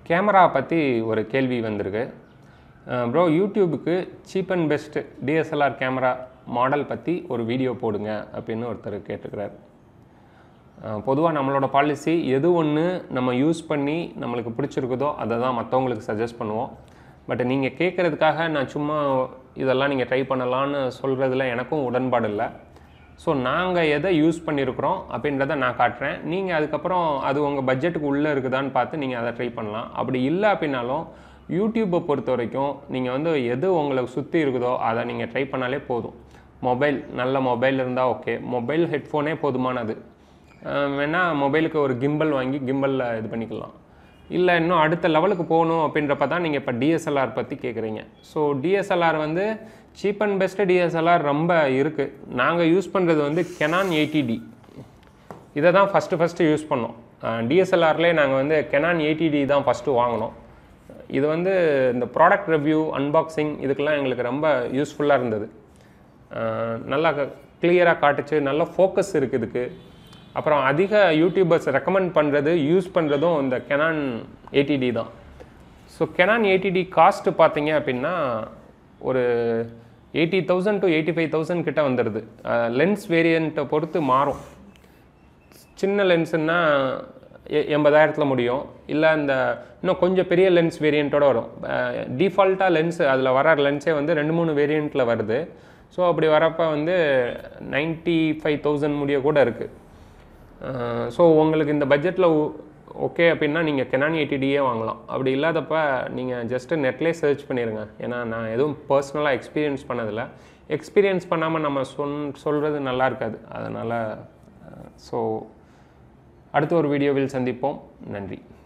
camera பற்றி ஒரு கேள்வி வந்திருக்கு ப்ரோ யூடியூபுக்கு cheap and best DSLR camera model பற்றி ஒரு வீடியோ போடுங்க அப்படின்னு ஒருத்தர் கேட்டுக்கிறார் பொதுவாக நம்மளோட பாலிசி எது ஒன்று நம்ம யூஸ் பண்ணி நம்மளுக்கு பிடிச்சிருக்குதோ அதை தான் மற்றவங்களுக்கு சஜஸ்ட் பண்ணுவோம் பட் நீங்கள் கேட்குறதுக்காக நான் சும்மா இதெல்லாம் நீங்கள் ட்ரை பண்ணலான்னு சொல்கிறதுல எனக்கும் உடன்பாடு இல்லை ஸோ நாங்கள் எதை யூஸ் பண்ணியிருக்கிறோம் அப்படின்றத நான் காட்டுறேன் நீங்கள் அதுக்கப்புறம் அது உங்கள் பட்ஜெட்டுக்கு உள்ளே இருக்குதான்னு பார்த்து நீங்கள் அதை ட்ரை பண்ணலாம் அப்படி இல்லை அப்படின்னாலும் யூடியூப்பை பொறுத்த வரைக்கும் நீங்கள் வந்து எது உங்களுக்கு சுற்றி இருக்குதோ அதை நீங்கள் ட்ரை பண்ணாலே போதும் மொபைல் நல்ல மொபைல் இருந்தால் ஓகே மொபைல் ஹெட்ஃபோனே போதுமானது அஹ் வேணா மொபைலுக்கு ஒரு கிம்பல் வாங்கி கிம்பலில் இது பண்ணிக்கலாம் இல்லை இன்னும் அடுத்த லெவலுக்கு போகணும் அப்படின்றப்ப தான் நீங்கள் இப்போ டிஎஸ்எல்ஆர் பற்றி கேட்குறீங்க ஸோ டிஎஸ்எல்ஆர் வந்து சீப் அண்ட் பெஸ்ட்டு டிஎஸ்எல்ஆர் ரொம்ப இருக்குது நாங்கள் யூஸ் பண்ணுறது வந்து கெனான் எயிட்டி டி இதை தான் ஃபஸ்ட்டு ஃபஸ்ட்டு யூஸ் பண்ணோம் டிஎஸ்எல்ஆர்லேயே நாங்கள் வந்து கெனான் எயிட்டி டி தான் ஃபஸ்ட்டு வாங்கினோம் இது வந்து இந்த ப்ராடக்ட் ரிவ்யூ அன்பாக்சிங் இதுக்கெல்லாம் எங்களுக்கு ரொம்ப யூஸ்ஃபுல்லாக இருந்தது அஹ் நல்லா கிளியராக காட்டுச்சு நல்ல ஃபோக்கஸ் இருக்குது இதுக்கு அப்புறம் அதிக யூடியூபர்ஸ் ரெக்கமெண்ட் பண்ணுறது யூஸ் பண்ணுறதும் இந்த கெனான் ஏடிடி தான் ஸோ கெனான் ஏடிடி காஸ்ட்டு பார்த்தீங்க அப்படின்னா ஒரு eighty thousand to eighty five thousand கிட்ட வந்துடுது லென்ஸ் வேரியண்ட்டை பொறுத்து மாறும் சின்ன லென்ஸுன்னா எண்பதாயிரத்தில் முடியும் இல்லை இந்த இன்னும் கொஞ்சம் பெரிய லென்ஸ் வேரியண்ட்டோட வரும் டிஃபால்ட்டாக லென்ஸ் அதில் வர லென்ஸே வந்து ரெண்டு மூணு வேரியண்ட்டில் வருது ஸோ அப்படி வரப்போ வந்து நைன்ட்டி ஃபைவ் தௌசண்ட் முடிய கூட இருக்குது ஸோ உங்களுக்கு இந்த பட்ஜெட்டில் ஓகே அப்படின்னா நீங்கள் கெனான் ஏடிடியே வாங்கலாம் அப்படி இல்லாதப்ப நீங்கள் ஜஸ்ட்டு நெட்லேயே சர்ச் பண்ணிடுங்க ஏன்னா நான் எதுவும் பர்சனலாக எக்ஸ்பீரியன்ஸ் பண்ணதில்லை எக்ஸ்பீரியன்ஸ் பண்ணாமல் நம்ம சொன் சொல்கிறது நல்லா இருக்காது அதனால் ஸோ அடுத்த ஒரு வீடியோவில் சந்திப்போம் நன்றி